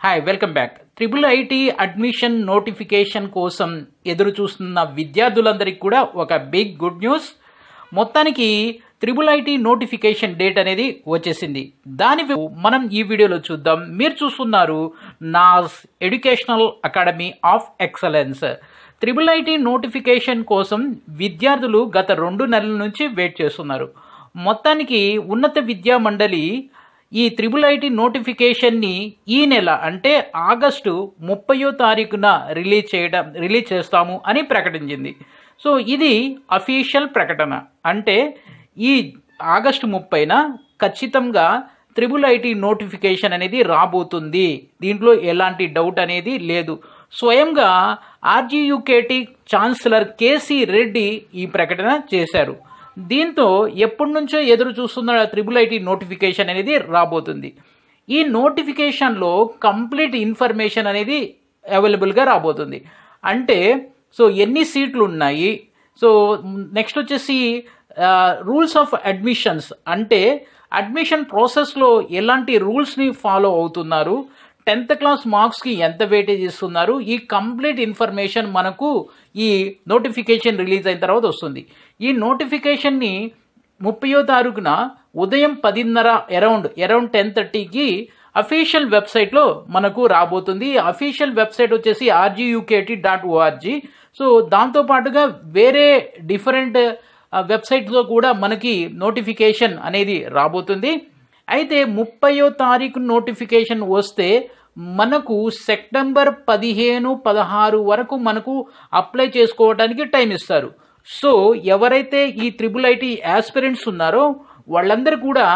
hi welcome back triple IT admission notification కోసం ఎదురు చూస్తున్న విద్యార్థులందరికీ కూడా ఒక బిగ్ గుడ్ న్యూస్ మొత్తానికి త్రిబుల్ ఐటీ నోటిఫికేషన్ డేట్ అనేది వచ్చేసింది దాని వి- మనం ఈ వీడియోలో చూద్దాం మీరు చూస్తున్నారు NAS educational academy of excellence triple IT notification కోసం విద్యార్థులు గత రెండు నెలల నుంచి వెయిట్ చేస్తున్నారు మొత్తానికి ఉన్నత విద్యా మండలి ఈ త్రిబుల్ ఐటీ నోటిఫికేషన్ని ఈ నెల అంటే ఆగస్టు ముప్పయో తారీఖున రిలీజ్ చేయడం రిలీజ్ చేస్తాము అని ప్రకటించింది సో ఇది అఫీషియల్ ప్రకటన అంటే ఈ ఆగస్టు ముప్పైన ఖచ్చితంగా త్రిబుల్ ఐటీ నోటిఫికేషన్ అనేది రాబోతుంది దీంట్లో ఎలాంటి డౌట్ అనేది లేదు స్వయంగా ఆర్జీయుకేటి ఛాన్సలర్ కేసీ రెడ్డి ఈ ప్రకటన చేశారు దీంతో ఎప్పటి నుంచో ఎదురు చూస్తున్న త్రిబుల్ ఐటీ నోటిఫికేషన్ అనేది రాబోతుంది ఈ నోటిఫికేషన్లో కంప్లీట్ ఇన్ఫర్మేషన్ అనేది అవైలబుల్గా రాబోతుంది అంటే సో ఎన్ని సీట్లు ఉన్నాయి సో నెక్స్ట్ వచ్చేసి రూల్స్ ఆఫ్ అడ్మిషన్స్ అంటే అడ్మిషన్ ప్రాసెస్లో ఎలాంటి రూల్స్ని ఫాలో అవుతున్నారు టెన్త్ క్లాస్ మార్క్స్కి ఎంత వెయిటేజ్ ఇస్తున్నారు ఈ కంప్లీట్ ఇన్ఫర్మేషన్ మనకు ఈ నోటిఫికేషన్ రిలీజ్ అయిన తర్వాత వస్తుంది ఈ నోటిఫికేషన్ని ముప్పయో తారీఖున ఉదయం పదిన్నర అరౌండ్ అరౌండ్ టెన్ థర్టీకి అఫీషియల్ వెబ్సైట్లో మనకు రాబోతుంది అఫీషియల్ వెబ్సైట్ వచ్చేసి ఆర్జీయూకేటీ డాట్ ఓఆర్జీ సో దాంతో పాటుగా వేరే డిఫరెంట్ వెబ్సైట్లో కూడా మనకి నోటిఫికేషన్ అనేది రాబోతుంది అయితే ముప్పయో తారీఖు నోటిఫికేషన్ వస్తే మనకు సెప్టెంబర్ పదిహేను పదహారు వరకు మనకు అప్లై చేసుకోవడానికి టైం ఇస్తారు సో ఎవరైతే ఈ త్రిబుల్ ఐటీ ఆస్పిరెంట్స్ ఉన్నారో వాళ్ళందరూ కూడా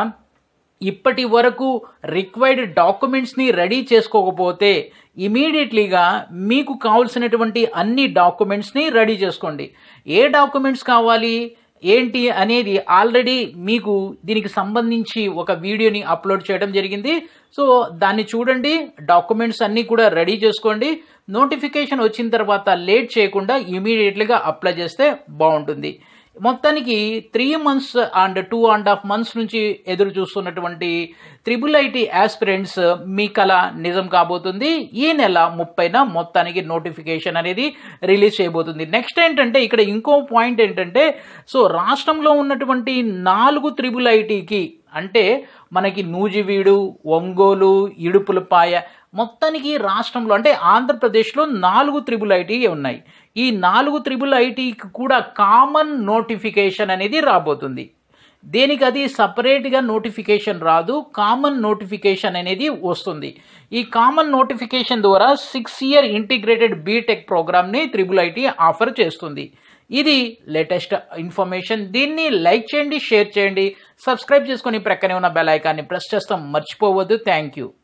ఇప్పటి వరకు రిక్వైర్డ్ డాక్యుమెంట్స్ని రెడీ చేసుకోకపోతే ఇమీడియట్లీగా మీకు కావాల్సినటువంటి అన్ని డాక్యుమెంట్స్ని రెడీ చేసుకోండి ఏ డాక్యుమెంట్స్ కావాలి ఏంటి అనేది ఆల్రెడీ మీకు దీనికి సంబంధించి ఒక వీడియోని అప్లోడ్ చేయడం జరిగింది సో దాన్ని చూడండి డాక్యుమెంట్స్ అన్నీ కూడా రెడీ చేసుకోండి నోటిఫికేషన్ వచ్చిన తర్వాత లేట్ చేయకుండా ఇమీడియట్లీగా అప్లై చేస్తే బాగుంటుంది మొత్తానికి three months and two and half months నుంచి ఎదురు చూస్తున్నటువంటి త్రిబుల్ ఐటీ ఆస్పిరెంట్స్ మీ కళ నిజం కాబోతుంది ఈ నెల ముప్పైన మొత్తానికి నోటిఫికేషన్ అనేది రిలీజ్ చేయబోతుంది నెక్స్ట్ ఏంటంటే ఇక్కడ ఇంకో పాయింట్ ఏంటంటే సో రాష్ట్రంలో ఉన్నటువంటి నాలుగు త్రిబుల్ ఐటీకి అంటే మనకి నూజివీడు ఒంగోలు ఇడుపులపాయ మొత్తానికి రాష్ట్రంలో అంటే ఆంధ్రప్రదేశ్లో నాలుగు త్రిబుల్ ఐటీ ఉన్నాయి ఈ నాలుగు త్రిబుల్ ఐటీకి కూడా కామన్ నోటిఫికేషన్ అనేది రాబోతుంది దేనికి అది సపరేట్గా నోటిఫికేషన్ రాదు కామన్ నోటిఫికేషన్ అనేది వస్తుంది ఈ కామన్ నోటిఫికేషన్ ద్వారా సిక్స్ ఇయర్ ఇంటిగ్రేటెడ్ బీటెక్ ప్రోగ్రామ్ని త్రిబుల్ ఐటీ ఆఫర్ చేస్తుంది ఇది లేటెస్ట్ ఇన్ఫర్మేషన్ దీన్ని లైక్ చేయండి షేర్ చేయండి సబ్స్క్రైబ్ చేసుకొని ప్రక్కనే ఉన్న బెల్ ఐకాన్ని ప్రెస్ చేస్తాం మర్చిపోవద్దు థ్యాంక్ యూ